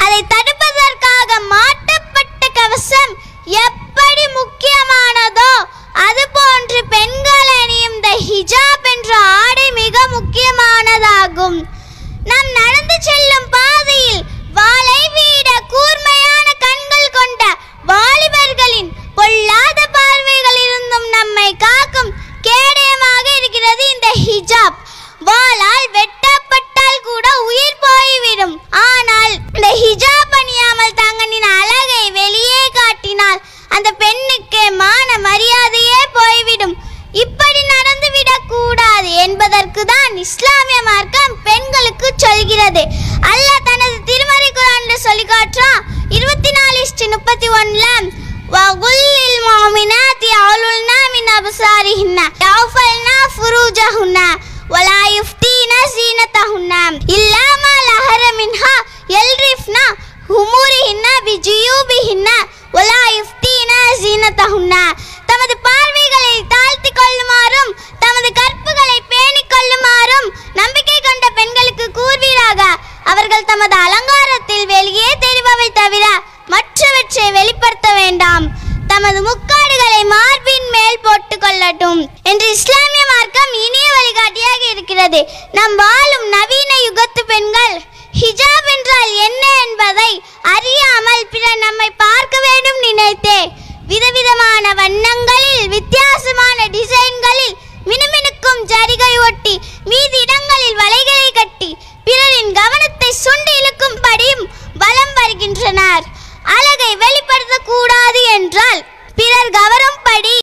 அதை தடுப்பதற்காக மாட்டப்பட்ட கவசம் எப்படி முக்கியமானதோ அதுபோன்று பெண்கள் அணியும் இந்த ஹிஜாப் என்ற ஆடை மிக முக்கியமானதாகும் நாம் நடந்து செல்லும் பாதையில் வாளை வீட கூர்மையான கண்கள் கொண்ட வாலிபர்களின் பொல்லாத பார்வைகளிலிருந்தும் நம்மை காக்கும் கேடயமாக இருக்கிறது இந்த ஹிஜாப் வாளால் வெட்டப்பட்டால் கூட உயிர் போய்விடும் ஆனால் இந்த ஹிஜாப் அணியாமல் தங்களின் அழகை வெளியே காட்டினால் அந்த பெண்ணுக்கு மான மரியாதையே போய்விடும் இப்படி நடந்துவிடக் கூடாது என்பதற்கு தான் இஸ்லாமிய மார்க்கம் பெண்களுக்கு சொல்கிறது அல்லாஹ் தனது திருமறை குரான்ல சொல்லி காட்டுறான் இருபத்தி நாலு இஷ்டு முப்பத்தி ஒன்னுல வகுல்லில் முஃமினாத்தி யகுலுன்னா மின் அப்சாரிஹின்ன யஃபல்னா ஃபுரூஜஹுன்ன வலா யுஃப்தீன ஸீனத்தஹுன்ன இல்லா மா லஹர மின்ஹா யல்ரிஃப்னா ஹுமூரிஹின்ன பிஜியூபிஹின்ன வலா யுஃப்தீன ஸீனத்தஹுன்ன தமது பார்வைகளை தாழ்த்திக் கொள்ளுமாறும் தமது கற்புகளை பேணிக் கொள்ளுமாறும் நம்பிக்கை கொண்ட பெண்களுக்கு கூறுவீராக அவர்கள் தமது அலங்காரத்தில் வெளியே தெரிபவை தவிர மற்றவற்றை வெளிப்படுத்த வேண்டாம் தமது முக்காடுகளை மார்பின் மேல் போட்டுக் கொள்ளட்டும் என்று இஸ்லாமிய மார்க்கம் இனிய வழிகாட்டியாக இருக்கிறது நம் வாழும் நவீன யுகத்து பெண்கள் ஹிஜாப் என்றால் என்ன என்பதை அறியாமல் பிறர் நம்மை பார்க்க வேண்டும் நினைத்தே விதவிதமான வண்ணங்களில் வித்தியாசமான டிசைன்களில் மினுமினுக்கும் ஜரிகை ஒட்டி மீதி இடங்களில் வலைகளை கட்டி பிறரின் கவனத்தை சுண்டி இழுக்கும்படியும் வலம் வருகின்றனர் அழகை வெளிப்படுத்தக்கூடாது என்றால் பிறர் கவரும்படி